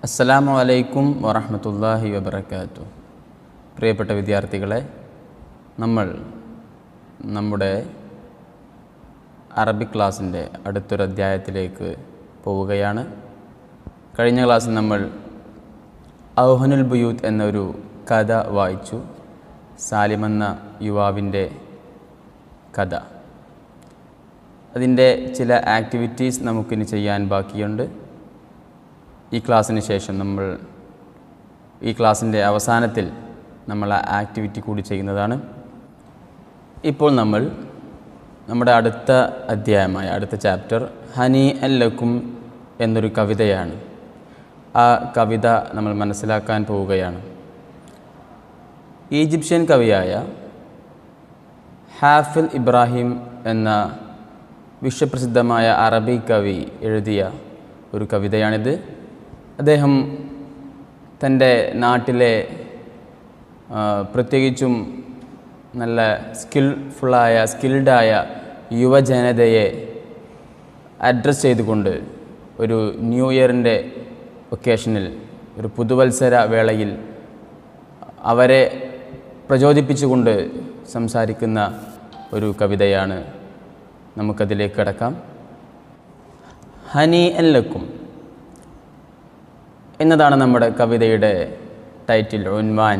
അസ്സലാമു അലൈക്കും വറഹമത്തല്ലാഹി വബർക്കാത്തു പ്രിയപ്പെട്ട വിദ്യാർത്ഥികളെ നമ്മൾ നമ്മുടെ അറബിക് ക്ലാസ്സിൻ്റെ അടുത്തൊരു അധ്യായത്തിലേക്ക് പോവുകയാണ് കഴിഞ്ഞ ക്ലാസ്സിൽ നമ്മൾ ഔഹനുൽ ബുയൂത്ത് എന്നൊരു കഥ വായിച്ചു സാലിമെന്ന യുവാവിൻ്റെ കഥ അതിൻ്റെ ചില ആക്ടിവിറ്റീസ് നമുക്കിനി ചെയ്യാൻ ബാക്കിയുണ്ട് ഈ ക്ലാസ്സിന് ശേഷം നമ്മൾ ഈ ക്ലാസ്സിൻ്റെ അവസാനത്തിൽ നമ്മൾ ആ ആക്ടിവിറ്റി കൂടി ചെയ്യുന്നതാണ് ഇപ്പോൾ നമ്മൾ നമ്മുടെ അടുത്ത അധ്യായമായ അടുത്ത ചാപ്റ്റർ ഹനി അല്ലക്കും എന്നൊരു കവിതയാണ് ആ കവിത നമ്മൾ മനസ്സിലാക്കാൻ പോവുകയാണ് ഈജിപ്ഷ്യൻ കവിയായ ഹാഫിൽ ഇബ്രാഹിം എന്ന വിശ്വപ്രസിദ്ധമായ അറബി കവി എഴുതിയ ഒരു കവിതയാണിത് അദ്ദേഹം തൻ്റെ നാട്ടിലെ ആ, പ്രത്യേകിച്ചും നല്ല സ്കിൽഫുള്ളായ സ്കിൽഡായ യുവജനതയെ അഡ്രസ്സ് ചെയ്തുകൊണ്ട് ഒരു ന്യൂ ഇയറിൻ്റെ ഒക്കേഷനിൽ ഒരു പുതുവത്സര വേളയിൽ അവരെ പ്രചോദിപ്പിച്ചുകൊണ്ട് സംസാരിക്കുന്ന ഒരു കവിതയാണ് നമുക്കതിലേക്ക് കടക്കാം ഹനി അല്ലക്കും എന്നതാണ് നമ്മുടെ കവിതയുടെ ടൈറ്റിൽ ഉൻവാൻ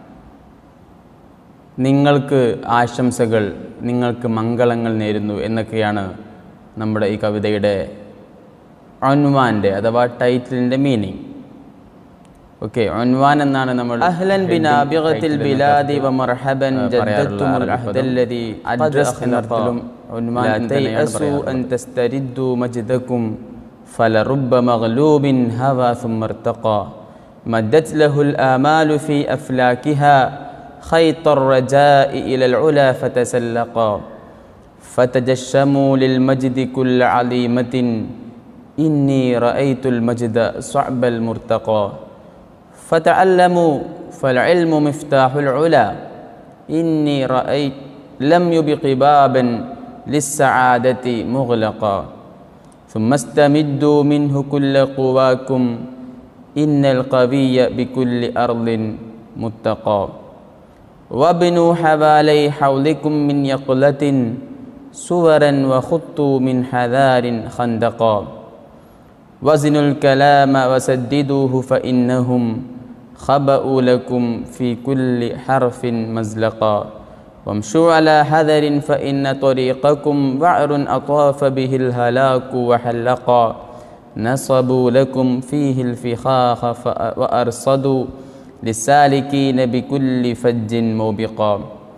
നിങ്ങൾക്ക് ആശംസകൾ നിങ്ങൾക്ക് മംഗളങ്ങൾ നേരുന്നു എന്നൊക്കെയാണ് നമ്മുടെ ഈ കവിതയുടെ ഒൻവാൻ്റെ അഥവാ ടൈറ്റിലിൻ്റെ മീനിങ് ഓക്കെ ഒൻവാൻ എന്നാണ് നമ്മൾ അഹ്ലൻ ബിനാബിഗത്തിൽ ബിലാദി വമർഹബൻ ജദ്ദത്തുൽ അഹ്ദല്ലദി അഡ്രസ് എന്നർത്ഥത്തിലും ഒൻവാൻ തൈഅസു അൻ തസ്തരിദ്ദു മജ്ദക്കും فلرب مغلوب هوى ثم ارتقى مدت له الآمال في أفلاكها خيط الرجاء إلى العلا فتسلقا فتجشموا للمجد كل عليمة إني رأيت المجد صعب المرتقى فتعلموا فالعلم مفتاح العلا إني رأيت لم يبق بابا للسعادة مغلقا ثم استمدوا منه كل قواكم إن القوي بكل أرض متقى وابنوا حوالي حولكم من يقلة سورا وخطوا من حذار خندقا وزنوا الكلام وسددوه فإنهم خبأوا لكم في كل حرف مزلقا وامشوا على حذر فإن طريقكم وعر أطاف به الهلاك وحلقا نصبوا لكم فيه الفخاخ فأ- وأرصدوا للسالكين بكل فج موبقا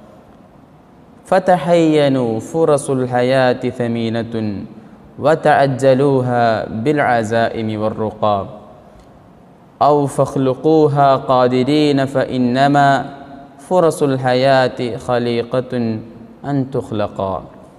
فتحينوا فرص الحياة ثمينة وتعجلوها بالعزائم والرقى أو فاخلقوها قادرين فإنما فرص الحياة خليقة أن تخلقا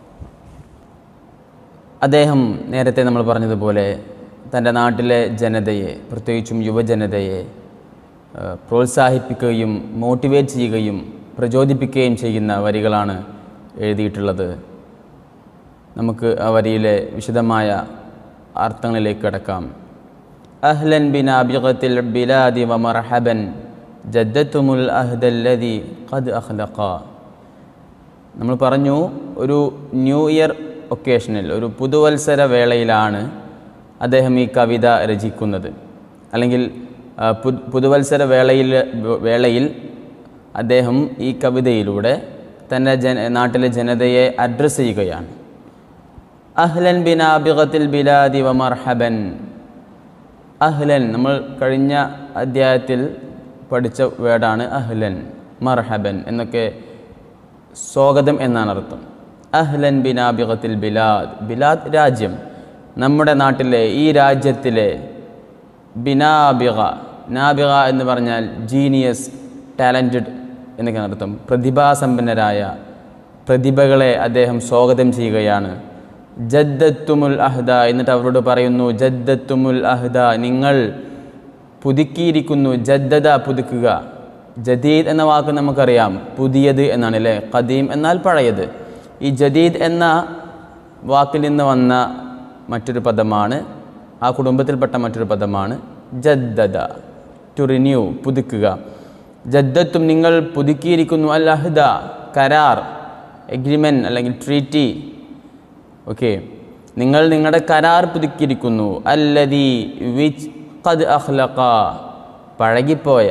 അദ്ദേഹം നേരത്തെ നമ്മൾ പറഞ്ഞതുപോലെ തൻ്റെ നാട്ടിലെ ജനതയെ പ്രത്യേകിച്ചും യുവജനതയെ ആ, പ്രോത്സാഹിപ്പിക്കുകയും മോട്ടിവേറ്റ് ചെയ്യുകയും പ്രചോദിപ്പിക്കുകയും ചെയ്യുന്ന വരികളാണ് എഴുതിയിട്ടുള്ളത് നമുക്ക് ആ വരിയിലെ വിശദമായ അർത്ഥങ്ങളിലേക്ക് കടക്കാം അഹ്ലൻ ബിൻ അബിഗത്തിൽ ബിലാദി വമർഹബൻ ജദ്ദത്തുമുൽ അഹ്ദല്ലദി ഖദ് അഖ്ലഖ നമ്മൾ പറഞ്ഞു ഒരു ന്യൂ ഇയർ ഒക്കേഷനിൽ ഒരു പുതുവത്സര വേളയിലാണ് അദ്ദേഹം ഈ കവിത രചിക്കുന്നത് അല്ലെങ്കിൽ ആ, പു- പുതുവത്സര വേളയിൽ വേളയിൽ അദ്ദേഹം ഈ കവിതയിലൂടെ തൻ്റെ ജന നാട്ടിലെ ജനതയെ അഡ്രസ്സ് ചെയ്യുകയാണ് അഹ്ലൻ ബിൻ ആബിഗത്തിൽ ബിലാദി വമർഹബൻ അഹ്ലൻ നമ്മൾ കഴിഞ്ഞ അധ്യായത്തിൽ പഠിച്ച വേർഡാണ് അഹ്ലൻ മർഹബൻ എന്നൊക്കെ സ്വാഗതം എന്നാണ് അർത്ഥം അഹ്ലൻ ബിനാബിഗത്തിൽ ബിലാദ് ബിലാദ് രാജ്യം നമ്മുടെ നാട്ടിലെ ഈ രാജ്യത്തിലെ ബിനാബിഗ നാബിഗ എന്ന് പറഞ്ഞാൽ ജീനിയസ് ടാലൻറ്റഡ് എന്നൊക്കെയാണ് അർത്ഥം പ്രതിഭാസമ്പന്നരായ പ്രതിഭകളെ അദ്ദേഹം സ്വാഗതം ചെയ്യുകയാണ് ജദ്ദത്തുമുൽ അഹ്ദ എന്നിട്ട് അവരോട് പറയുന്നു ജദ്ദത്തുമുൽ അഹ്ദ നിങ്ങൾ പുതുക്കിയിരിക്കുന്നു ജദ്ദത പുതുക്കുക ജദീദ് എന്ന വാക്ക് നമുക്കറിയാം പുതിയത് എന്നാണ് അല്ലേ ഖദീം എന്നാൽ പഴയത് ഈ ജദീദ് എന്ന വാക്കിൽ നിന്ന് വന്ന മറ്റൊരു പദമാണ് ആ കുടുംബത്തിൽപ്പെട്ട മറ്റൊരു പദമാണ് ജദ്ദദ ടു റിന്യൂ പുതുക്കുക ജദ്ദത്തും നിങ്ങൾ പുതുക്കിയിരിക്കുന്നു അൽ അഹ്ദ കരാർ എഗ്രിമെൻറ്റ് അല്ലെങ്കിൽ ട്രീറ്റി ഓക്കെ നിങ്ങൾ നിങ്ങളുടെ കരാർ പുതുക്കിയിരിക്കുന്നു അല്ലതി വിച്ച് ഖദ് അഖ്ലഖ പഴകിപ്പോയ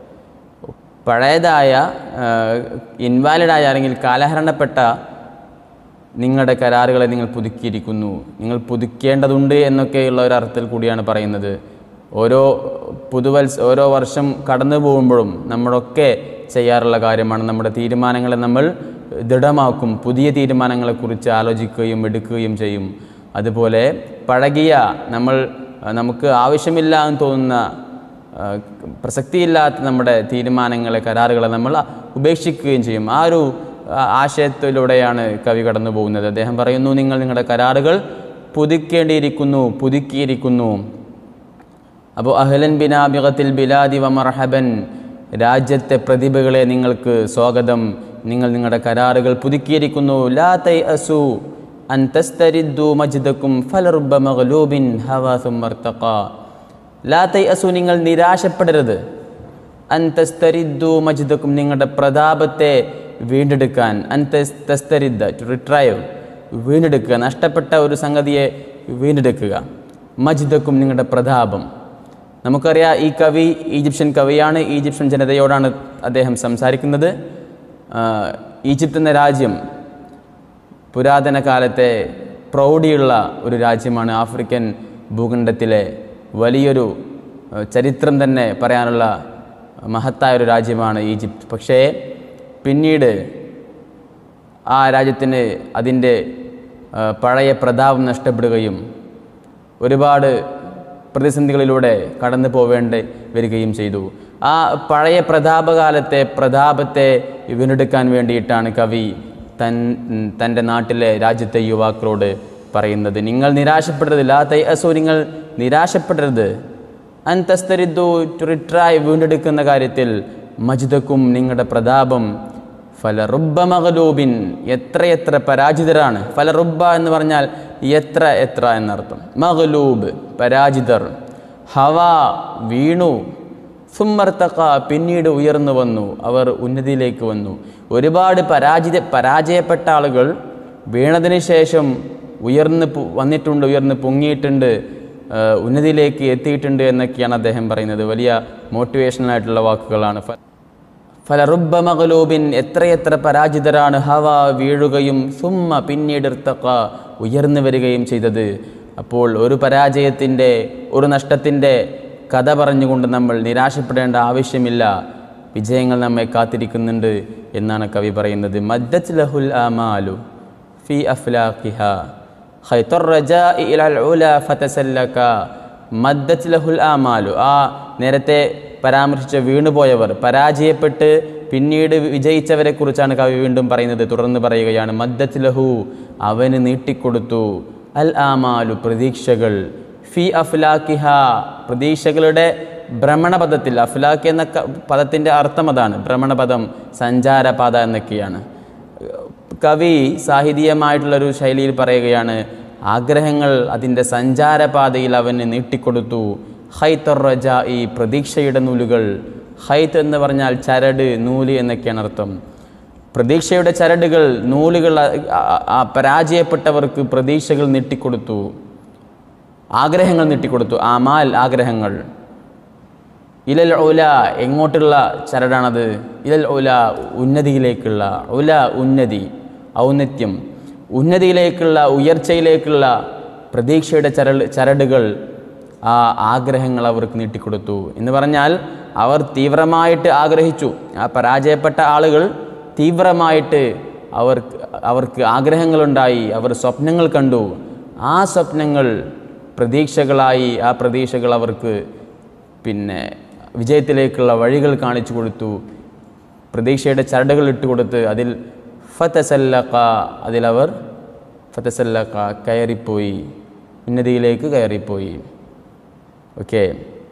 പഴയതായ ഇൻവാലിഡായ അല്ലെങ്കിൽ കാലഹരണപ്പെട്ട നിങ്ങളുടെ കരാറുകളെ നിങ്ങൾ പുതുക്കിയിരിക്കുന്നു നിങ്ങൾ പുതുക്കേണ്ടതുണ്ട് എന്നൊക്കെയുള്ള ഒരു അർത്ഥത്തിൽ കൂടിയാണ് പറയുന്നത് ഓരോ പുതുവത്സ ഓരോ വർഷം കടന്നു പോകുമ്പോഴും നമ്മളൊക്കെ ചെയ്യാറുള്ള കാര്യമാണ് നമ്മുടെ തീരുമാനങ്ങളെ നമ്മൾ ദൃഢമാക്കും പുതിയ തീരുമാനങ്ങളെക്കുറിച്ച് ആലോചിക്കുകയും എടുക്കുകയും ചെയ്യും അതുപോലെ പഴകിയ നമ്മൾ നമുക്ക് ആവശ്യമില്ല എന്ന് തോന്നുന്ന ആ, പ്രസക്തിയില്ലാത്ത നമ്മുടെ തീരുമാനങ്ങളെ കരാറുകളെ നമ്മൾ ഉപേക്ഷിക്കുകയും ചെയ്യും ആ ഒരു ആ, ആശയത്തിലൂടെയാണ് കവി കടന്നു പോകുന്നത് അദ്ദേഹം പറയുന്നു നിങ്ങൾ നിങ്ങളുടെ കരാറുകൾ പുതുക്കേണ്ടിയിരിക്കുന്നു പുതുക്കിയിരിക്കുന്നു അപ്പോൾ അഹ്ലൻ ബിനാബിഗത്തിൽ ബിലാദി വ മർഹബൻ രാജ്യത്തെ പ്രതിഭകളെ നിങ്ങൾക്ക് സ്വാഗതം നിങ്ങൾ നിങ്ങളുടെ കരാറുകൾ പുതുക്കിയിരിക്കുന്നു ലാ തൈ അസു അൻ തസ്തരിദ്ദു മജ്ദക്കും ഫലറുബ മഗ്ലൂബിൻ ഹവാ സുമർത്തഖ ലാ തൈ അസു നിങ്ങൾ നിരാശപ്പെടരുത് അൻ തസ്തരിദ്ദു മജ്ദക്കും നിങ്ങളുടെ പ്രതാപത്തെ വീണ്ടെടുക്കാൻ അൻ തസ് തസ്തരിദ്ദ ടു റിട്രൈവ് വീണ്ടെടുക്കുക നഷ്ടപ്പെട്ട ഒരു സംഗതിയെ വീണ്ടെടുക്കുക മജ്ദക്കും നിങ്ങളുടെ പ്രതാപം നമുക്കറിയാം ഈ കവി ഈജിപ്ഷ്യൻ കവിയാണ് ഈജിപ്ഷ്യൻ ജനതയോടാണ് അദ്ദേഹം സംസാരിക്കുന്നത് ആ, ഈജിപ്ത് എന്ന രാജ്യം പുരാതന കാലത്തെ പ്രൗഢിയുള്ള ഒരു രാജ്യമാണ് ആഫ്രിക്കൻ ഭൂഖണ്ഡത്തിലെ വലിയൊരു ആ, ചരിത്രം തന്നെ പറയാനുള്ള മഹത്തായ ഒരു രാജ്യമാണ് ഈജിപ്ത് പക്ഷേ പിന്നീട് ആ രാജ്യത്തിന് അതിൻ്റെ ആ, പഴയ പ്രതാപം നഷ്ടപ്പെടുകയും ഒരുപാട് പ്രതിസന്ധികളിലൂടെ കടന്നു പോവേണ്ടി വരികയും ചെയ്തു ആ പഴയ പ്രതാപകാലത്തെ പ്രതാപത്തെ വീണ്ടെടുക്കാൻ വേണ്ടിയിട്ടാണ് കവി തൻ തൻ്റെ നാട്ടിലെ രാജ്യത്തെ യുവാക്കളോട് പറയുന്നത് നിങ്ങൾ നിരാശപ്പെടരുത് ലാ തൈ അസു നിങ്ങൾ നിരാശപ്പെടരുത് അൻതസ്തരിദ്ദു ടു റിട്രായ് വീണ്ടെടുക്കുന്ന കാര്യത്തിൽ മജിദക്കും നിങ്ങളുടെ പ്രതാപം ഫലറുബ മകലൂബിൻ എത്രയെത്ര പരാജിതരാണ് ഫലറുബ എന്ന് പറഞ്ഞാൽ എത്ര എത്ര എന്നർത്ഥം മകലൂബ് പരാജിതർ ഹവ വീണു സുമ്മർത്തക്ക പിന്നീട് ഉയർന്നു വന്നു അവർ ഉന്നതിയിലേക്ക് വന്നു ഒരുപാട് പരാജിത പരാജയപ്പെട്ട ആളുകൾ വീണതിന് ശേഷം ഉയർന്ന് പു- വന്നിട്ടുണ്ട് ഉയർന്ന് പൊങ്ങിയിട്ടുണ്ട് ആ, ഉന്നതിയിലേക്ക് എത്തിയിട്ടുണ്ട് എന്നൊക്കെയാണ് അദ്ദേഹം പറയുന്നത് വലിയ മോട്ടിവേഷണൽ ആയിട്ടുള്ള വാക്കുകളാണ് ഫ- ഫലറുബ മകലൂബിൻ എത്രയെത്ര പരാജിതരാണ് ഹവ വീഴുകയും സുമ്മ പിന്നീട് ഇർത്തക്ക ഉയർന്നു വരികയും ചെയ്തത് അപ്പോൾ ഒരു പരാജയത്തിൻ്റെ ഒരു നഷ്ടത്തിൻ്റെ കഥ പറഞ്ഞുകൊണ്ട് നമ്മൾ നിരാശപ്പെടേണ്ട ആവശ്യമില്ല വിജയങ്ങൾ നമ്മെ കാത്തിരിക്കുന്നുണ്ട് എന്നാണ് കവി പറയുന്നത് മദ്ദത്ത് ലഹുൽ ആമാലു ഫി അഫ്ലാഖിഹ ഖൈത്തുർ റജാഇ ഇലൽ ഉല ഫതസല്ലക മദ്ദത്ത് ലഹുൽ ആമാലു ആ നേരത്തെ പരാമർശിച്ച വീണുപോയവർ പരാജയപ്പെട്ട് പിന്നീട് വിജയിച്ചവരെ കുറിച്ചാണ് കവി വീണ്ടും പറയുന്നത് തുടർന്ന് പറയുകയാണ് മദ്ദത്ത് ലഹു അവന് നീട്ടിക്കൊടുത്തു അൽ ആമാലു പ്രതീക്ഷകൾ ഫി അഫ്ലാക്കിഹ പ്രതീക്ഷകളുടെ ഭ്രമണപഥത്തിൽ അഫ്ലാഖ് എന്ന ക- പദത്തിൻ്റെ അർത്ഥം അതാണ് ഭ്രമണപഥം സഞ്ചാരപാത എന്നൊക്കെയാണ് കവി സാഹിതീയമായിട്ടുള്ളൊരു ശൈലിയിൽ പറയുകയാണ് ആഗ്രഹങ്ങൾ അതിൻ്റെ സഞ്ചാരപാതയിൽ അവന് നീട്ടിക്കൊടുത്തു ഹൈത്തർ റജ ഈ പ്രതീക്ഷയുടെ നൂലുകൾ ഹൈത്ത് എന്ന് പറഞ്ഞാൽ ചരട് നൂല് എന്നൊക്കെയാണ് അർത്ഥം പ്രതീക്ഷയുടെ ചരടുകൾ നൂലുകൾ ആ- ആ- ആ പരാജയപ്പെട്ടവർക്ക് പ്രതീക്ഷകൾ നീട്ടിക്കൊടുത്തു ആഗ്രഹങ്ങൾ നീട്ടിക്കൊടുത്തു ആമാൽ ആഗ്രഹങ്ങൾ ഇലൽ ഉല എങ്ങോട്ടുള്ള ചരടാണത് ഇലൽ ഉല ഉന്നതിയിലേക്കുള്ള ഉല ഉന്നതി ഔന്നത്യം ഉന്നതിയിലേക്കുള്ള ഉയർച്ചയിലേക്കുള്ള പ്രതീക്ഷയുടെ ചരട് ചരടുകൾ ആ ആഗ്രഹങ്ങൾ അവർക്ക് നീട്ടിക്കൊടുത്തു എന്ന് പറഞ്ഞാൽ അവർ തീവ്രമായിട്ട് ആഗ്രഹിച്ചു ആ പരാജയപ്പെട്ട ആളുകൾ തീവ്രമായിട്ട് അവർക്ക് അവർക്ക് ആഗ്രഹങ്ങളുണ്ടായി അവർ സ്വപ്നങ്ങൾ കണ്ടു ആ സ്വപ്നങ്ങൾ പ്രതീക്ഷകളായി ആ പ്രതീക്ഷകൾ അവർക്ക് പിന്നെ വിജയത്തിലേക്കുള്ള വഴികൾ കാണിച്ചു കൊടുത്തു പ്രതീക്ഷയുടെ ചരടുകൾ ഇട്ടുകൊടുത്ത് അതിൽ ഫതസല്ലക്ക അതിലവർ ഫതസല്ലക്ക കയറിപ്പോയി ഉന്നതിയിലേക്ക് കയറിപ്പോയി ഓക്കെ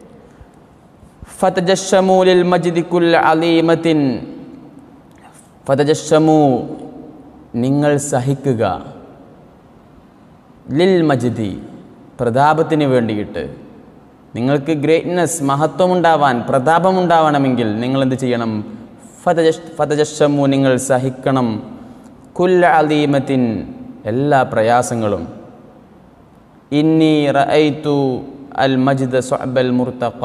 ഫതജഷമൂലിൽ മജിദിക്കുൽ അലീമത്തിൻ ഫതജഷമു നിങ്ങൾ സഹിക്കുക ലിൽ മജിദി പ്രതാപത്തിന് വേണ്ടിയിട്ട് നിങ്ങൾക്ക് ഗ്രേറ്റ്നെസ് മഹത്വമുണ്ടാവാൻ പ്രതാപമുണ്ടാവണമെങ്കിൽ നിങ്ങൾ എന്ത് ചെയ്യണം ഫതജഷ് ഫതജഷമു നിങ്ങൾ സഹിക്കണം കുല്ല അലീമത്തിൻ എല്ലാ പ്രയാസങ്ങളും ഇന്നി റഅയ്തു അൽ മജ്ദ സ്വഅബൽ മുർത്തഖ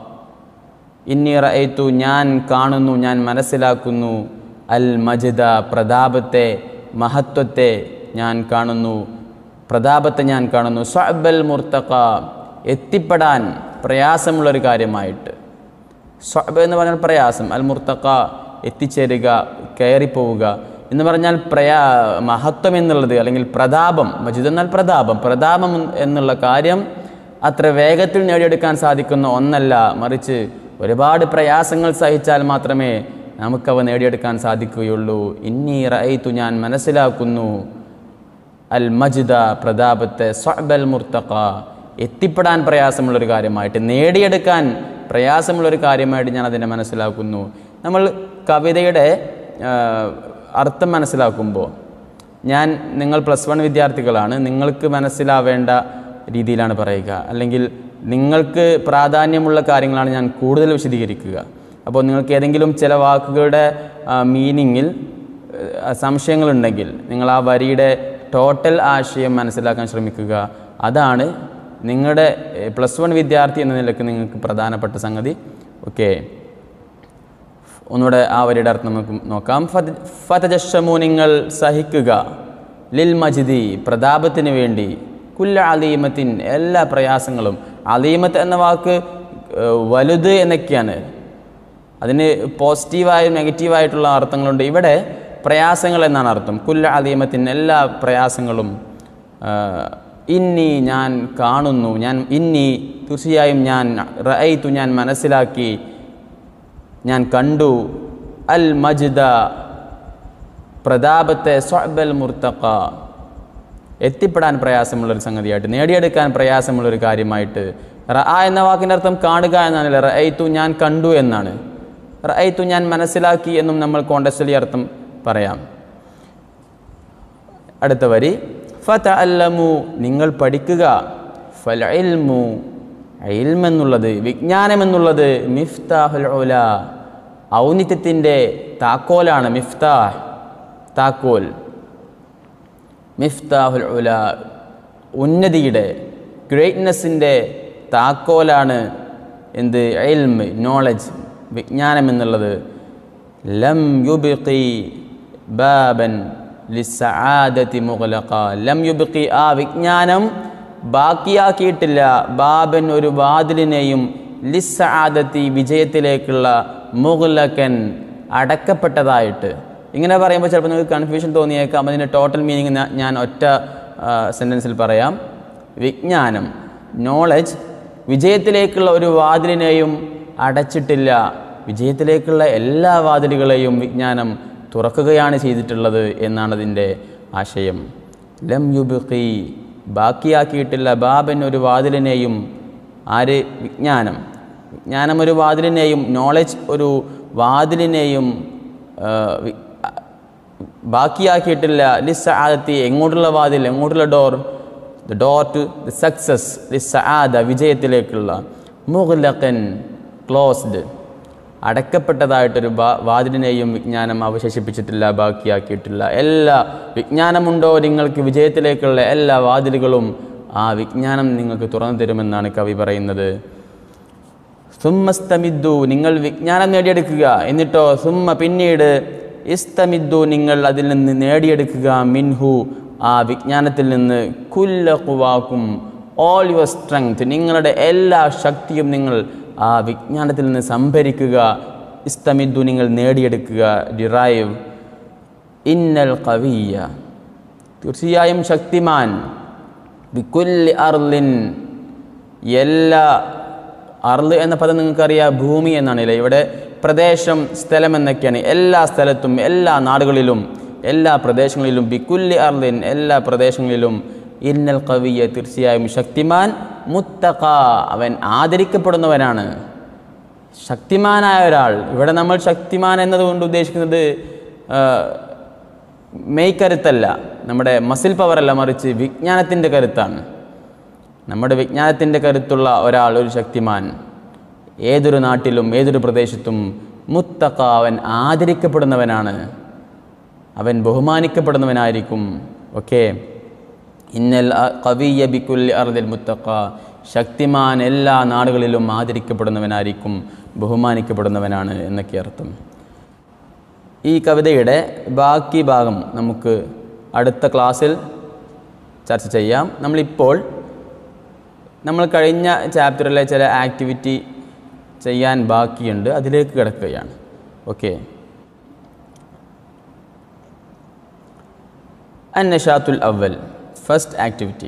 ഇന്നി റഅയ്തു ഞാൻ കാണുന്നു ഞാൻ മനസ്സിലാക്കുന്നു അൽ മജ്ദ പ്രതാപത്തെ മഹത്വത്തെ ഞാൻ കാണുന്നു പ്രതാപത്തെ ഞാൻ കാണുന്നു സ്വഅബൽ മുർത്തഖ എത്തിപ്പെടാൻ പ്രയാസമുള്ളൊരു കാര്യമായിട്ട് സ്വഅബ് എന്ന് പറഞ്ഞാൽ പ്രയാസം അൽ മുർത്തഖ എത്തിച്ചേരുക കയറിപ്പോവുക എന്ന് പറഞ്ഞാൽ പ്രയാ മഹത്വം എന്നുള്ളത് അല്ലെങ്കിൽ പ്രതാപം മജിദ് എന്നാൽ പ്രതാപം പ്രതാപം എന്നുള്ള കാര്യം അത്ര വേഗത്തിൽ നേടിയെടുക്കാൻ സാധിക്കുന്ന ഒന്നല്ല മറിച്ച് ഒരുപാട് പ്രയാസങ്ങൾ സഹിച്ചാൽ മാത്രമേ നമുക്കവ നേടിയെടുക്കാൻ സാധിക്കുകയുള്ളൂ ഇന്നി റഅയ്തു ഞാൻ മനസ്സിലാക്കുന്നു അൽ മജിദ പ്രതാപത്തെ സ്വബൽ മുർത്തഖ എത്തിപ്പെടാൻ പ്രയാസമുള്ളൊരു കാര്യമായിട്ട് നേടിയെടുക്കാൻ പ്രയാസമുള്ളൊരു കാര്യമായിട്ട് ഞാൻ അതിനെ മനസ്സിലാക്കുന്നു നമ്മൾ കവിതയുടെ ആ, അർത്ഥം മനസ്സിലാക്കുമ്പോൾ ഞാൻ നിങ്ങൾ പ്ലസ് വൺ വിദ്യാർത്ഥികളാണ് നിങ്ങൾക്ക് മനസ്സിലാവേണ്ട രീതിയിലാണ് പറയുക അല്ലെങ്കിൽ നിങ്ങൾക്ക് പ്രാധാന്യമുള്ള കാര്യങ്ങളാണ് ഞാൻ കൂടുതൽ വിശദീകരിക്കുക അപ്പോൾ നിങ്ങൾക്ക് ഏതെങ്കിലും ചില വാക്കുകളുടെ മീനിങ്ങിൽ ഏഹ് സംശയങ്ങളുണ്ടെങ്കിൽ നിങ്ങൾ ആ വരിയുടെ ടോട്ടൽ ആശയം മനസ്സിലാക്കാൻ ശ്രമിക്കുക അതാണ് നിങ്ങളുടെ പ്ലസ് വൺ വിദ്യാർത്ഥി എന്ന നിലക്ക് നിങ്ങൾക്ക് പ്രധാനപ്പെട്ട സംഗതി ഓക്കെ ഒന്നുകൂടെ ആ വരിയുടെ അർത്ഥം നമുക്ക് നോക്കാം ഫത- ഫതജഷമു നിങ്ങൾ സഹിക്കുക ലിൽ മജിദി പ്രതാപത്തിന് വേണ്ടി കുല്ല അലീമത്തിൻ എല്ലാ പ്രയാസങ്ങളും അലീമത്ത് എന്ന വാക്ക് ഏഹ്, വലുത് എന്നൊക്കെയാണ് അതിന് പോസിറ്റീവായും നെഗറ്റീവായിട്ടുള്ള അർത്ഥങ്ങളുണ്ട് ഇവിടെ പ്രയാസങ്ങൾ എന്നാണ് അർത്ഥം കുല്ല അലീമത്തിൻ എല്ലാ പ്രയാസങ്ങളും ആ, ഇന്നി ഞാൻ കാണുന്നു ഞാൻ ഇന്നി തീർച്ചയായും ഞാൻ റഅയ്തു ഞാൻ മനസ്സിലാക്കി ഞാൻ കണ്ടു അൽ മജ്ദ പ്രതാപത്തെ സ്വബൽ മുർത്തഖ എത്തിപ്പെടാൻ പ്രയാസമുള്ളൊരു സംഗതിയായിട്ട് നേടിയെടുക്കാൻ പ്രയാസമുള്ളൊരു കാര്യമായിട്ട് റഅ എന്ന വാക്കിൻ്റെ അർത്ഥം കാണുക എന്നാണ് റഅയ്തു ഞാൻ കണ്ടു എന്നാണ് റഅയ്തു ഞാൻ മനസ്സിലാക്കി എന്നും നമ്മൾ കോണ്ടസ്റ്റലി അർത്ഥം പറയാം അടുത്ത വരി ഫത അല്ലമു നിങ്ങൾ പഠിക്കുക ഫൽ ഇൽമു ഇൽമെന്നുള്ളത് വിജ്ഞാനം എന്നുള്ളത് മിഫ്താഹുൽ ഉല ഔന്നിത്യത്തിൻ്റെ താക്കോലാണ് മിഫ്താഹ് താക്കോൽ മിഫ്താഹുൽ ഉല ഉന്നതിയുടെ ഗ്രേറ്റ്നെസ്സിൻ്റെ താക്കോലാണ് എന്ത് ഇൽമ് നോളജ് വിജ്ഞാനം എന്നുള്ളത് ലം യുബിഖി ബാബൻ ലിസ്സആദതി മുഗ്ലഖ ലം യുബിഖി ആ വിജ്ഞാനം ബാക്കിയാക്കിയിട്ടില്ല ബാബൻ ഒരു വാതിലിനെയും ലിസ്സആദത്തി വിജയത്തിലേക്കുള്ള മുഗ്ലക്കൻ അടക്കപ്പെട്ടതായിട്ട് ഇങ്ങനെ പറയുമ്പോൾ ചിലപ്പോൾ നിങ്ങൾക്ക് കൺഫ്യൂഷൻ തോന്നിയേക്കാം അതിൻ്റെ ടോട്ടൽ മീനിങ് ഞാൻ ഒറ്റ സെൻറ്റൻസിൽ പറയാം വിജ്ഞാനം നോളജ് വിജയത്തിലേക്കുള്ള ഒരു വാതിലിനെയും അടച്ചിട്ടില്ല വിജയത്തിലേക്കുള്ള എല്ലാ വാതിലുകളെയും വിജ്ഞാനം തുറക്കുകയാണ് ചെയ്തിട്ടുള്ളത് എന്നാണ് അതിൻ്റെ ആശയം ലം യുബിഖി ബാക്കിയാക്കിയിട്ടില്ല ബാബൻ ഒരു വാതിലിനെയും ആര് വിജ്ഞാനം വിജ്ഞാനം ഒരു വാതിലിനെയും നോളജ് ഒരു വാതിലിനെയും ആ, വി- ബാക്കിയാക്കിയിട്ടില്ല ലിസ് ആദത്തി എങ്ങോട്ടുള്ള വാതിൽ എങ്ങോട്ടുള്ള door the door to the success ലിസ് ആദ വിജയത്തിലേക്കുള്ള മുഗ്ലഖൻ ക്ലോസ്ഡ് അടക്കപ്പെട്ടതായിട്ടൊരു ബാ- വാതിലിനെയും വിജ്ഞാനം അവശേഷിപ്പിച്ചിട്ടില്ല ബാക്കിയാക്കിയിട്ടില്ല എല്ലാ വിജ്ഞാനമുണ്ടോ നിങ്ങൾക്ക് വിജയത്തിലേക്കുള്ള എല്ലാ വാതിലുകളും ആ വിജ്ഞാനം നിങ്ങൾക്ക് തുറന്നു തരുമെന്നാണ് കവി പറയുന്നത് സുമ്മസ്തമിദ്ദു നിങ്ങൾ വിജ്ഞാനം നേടിയെടുക്കുക എന്നിട്ടോ സുമ്മ പിന്നീട് ഇസ്തമിദ്ദു നിങ്ങൾ അതിൽ നിന്ന് നേടിയെടുക്കുക മിൻഹു ആ വിജ്ഞാനത്തിൽ നിന്ന് കുല്ല കുവാക്കും ഓൾ യുവർ സ്ട്രെങ്ത് നിങ്ങളുടെ എല്ലാ ശക്തിയും നിങ്ങൾ ആ വിജ്ഞാനത്തിൽ നിന്ന് സംഭരിക്കുക ഇസ്തമിദ്ദു നിങ്ങൾ നേടിയെടുക്കുക ഡിറൈവ് ഇന്നൽ കവിയ തീർച്ചയായും ശക്തിമാൻ ബിക്കുല്ലി അർലിൻ എല്ലാ അർള് എന്ന പദം നിങ്ങൾക്കറിയാം ഭൂമി എന്നാണ് അല്ലേ ഇവിടെ പ്രദേശം സ്ഥലം എന്നൊക്കെയാണ് എല്ലാ സ്ഥലത്തും എല്ലാ നാടുകളിലും എല്ലാ പ്രദേശങ്ങളിലും ബിക്കുല്ലി അർലിൻ എല്ലാ പ്രദേശങ്ങളിലും ഇന്നൽ കവിയ തീർച്ചയായും ശക്തിമാൻ മുത്തഖ അവൻ ആദരിക്കപ്പെടുന്നവനാണ് ശക്തിമാനായ ഒരാൾ ഇവിടെ നമ്മൾ ശക്തിമാൻ എന്നതുകൊണ്ട് ഉദ്ദേശിക്കുന്നത് ആ, മെയ് കരുത്തല്ല നമ്മുടെ മസിൽ പവറല്ല മറിച്ച് വിജ്ഞാനത്തിൻ്റെ കരുത്താണ് നമ്മുടെ വിജ്ഞാനത്തിൻ്റെ കരുത്തുള്ള ഒരാൾ ഒരു ശക്തിമാൻ ഏതൊരു നാട്ടിലും ഏതൊരു പ്രദേശത്തും മുത്തക്ക അവൻ ആദരിക്കപ്പെടുന്നവനാണ് അവൻ ബഹുമാനിക്കപ്പെടുന്നവനായിരിക്കും ഓക്കെ ഇന്നൽ കവിയ ബിക്കുൽ അർദിൽ മുത്തക്ക ശക്തിമാൻ എല്ലാ നാടുകളിലും ആദരിക്കപ്പെടുന്നവനായിരിക്കും ബഹുമാനിക്കപ്പെടുന്നവനാണ് എന്നൊക്കെ അർത്ഥം ഈ കവിതയുടെ ബാക്കി ഭാഗം നമുക്ക് അടുത്ത ക്ലാസ്സിൽ ചർച്ച ചെയ്യാം നമ്മളിപ്പോൾ നമ്മൾ കഴിഞ്ഞ ചാപ്റ്ററിലെ ചില ആക്ടിവിറ്റി ചെയ്യാൻ ബാക്കിയുണ്ട് അതിലേക്ക് കിടക്കുകയാണ് ഓക്കെ അന്നഷാത്തുൽ അവൽ first activity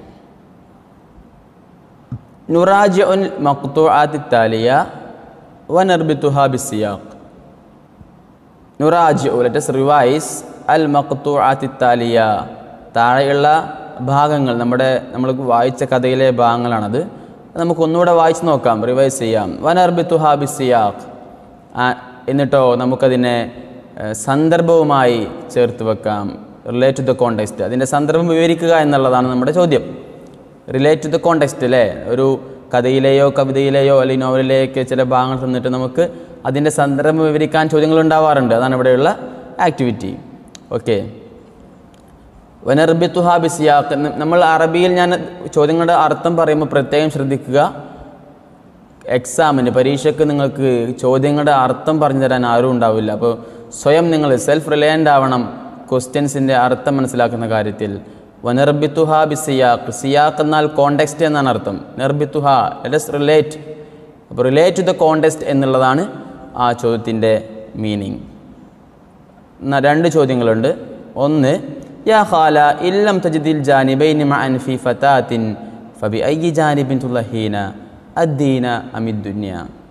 نراجع المقطوعات التالية ونربطها بالسياق نراجع let us revise المقطوعات التالية താഴെയുള്ള ഭാഗങ്ങൾ നമ്മുടെ നമ്മൾ വായിച്ച കഥയിലെ ഭാഗങ്ങളാണത് അത് നമുക്ക് ഒന്നുകൂടെ വായിച്ച് നോക്കാം റിവൈസ് ചെയ്യാം വനർബിത്തുഹാ ബിസിയാഖ് എന്നിട്ടോ നമുക്കതിനെ ഏഹ്, സന്ദർഭവുമായി ചേർത്ത് വെക്കാം റിലേറ്റ് ടു ദ കോണ്ടെക്സ്റ്റ് അതിൻ്റെ സന്ദർഭം വിവരിക്കുക എന്നുള്ളതാണ് നമ്മുടെ ചോദ്യം റിലേറ്റ് ടു ദ കോണ്ടെക്സ്റ്റ് അല്ലേ ഒരു കഥയിലെയോ കവിതയിലെയോ അല്ലെങ്കിൽ നോവലിലെയൊക്കെ ചില ഭാഗങ്ങൾ തന്നിട്ട് നമുക്ക് അതിൻ്റെ സന്ദർഭം വിവരിക്കാൻ ചോദ്യങ്ങൾ ഉണ്ടാവാറുണ്ട് അതാണ് ഇവിടെയുള്ള ആക്ടിവിറ്റി ഓക്കെ വനർബിത്തുഹാ ബിസിയാഖ് നമ്മൾ അറബിയിൽ ഞാൻ ചോദ്യങ്ങളുടെ അർത്ഥം പറയുമ്പോൾ പ്രത്യേകം ശ്രദ്ധിക്കുക എക്സാമിന് പരീക്ഷയ്ക്ക് നിങ്ങൾക്ക് ചോദ്യങ്ങളുടെ അർത്ഥം പറഞ്ഞു തരാൻ ആരും ഉണ്ടാവില്ല അപ്പോൾ സ്വയം നിങ്ങൾ സെൽഫ് റിലയൻ്റ് ആവണം ക്വസ്റ്റ്യൻസിൻ്റെ അർത്ഥം മനസ്സിലാക്കുന്ന കാര്യത്തിൽ വനർബിത്തുഹ ബി സിയാഖ് സിയാഖ് എന്നാൽ കോണ്ടെക്സ്റ്റ് എന്നാണ് അർത്ഥം നിർബിത്തുഹ ലെറ്റസ് റിലേറ്റ് അപ്പോൾ റിലേറ്റ് ടു ദ കോണ്ടെക്സ്റ്റ് എന്നുള്ളതാണ് ആ ചോദ്യത്തിൻ്റെ മീനിങ് ന- രണ്ട് ചോദ്യങ്ങളുണ്ട് ഒന്ന് യാ ഖാല ഇല്ലം തജിദിൽ ജാനിബൈനി മഅൻ ഫി ഫതാത്തിൻ ഫബി അയ്യി ജാനിബിൻ തുല്ലഹീന അദ്ദീന അമിദ്ദുന്യ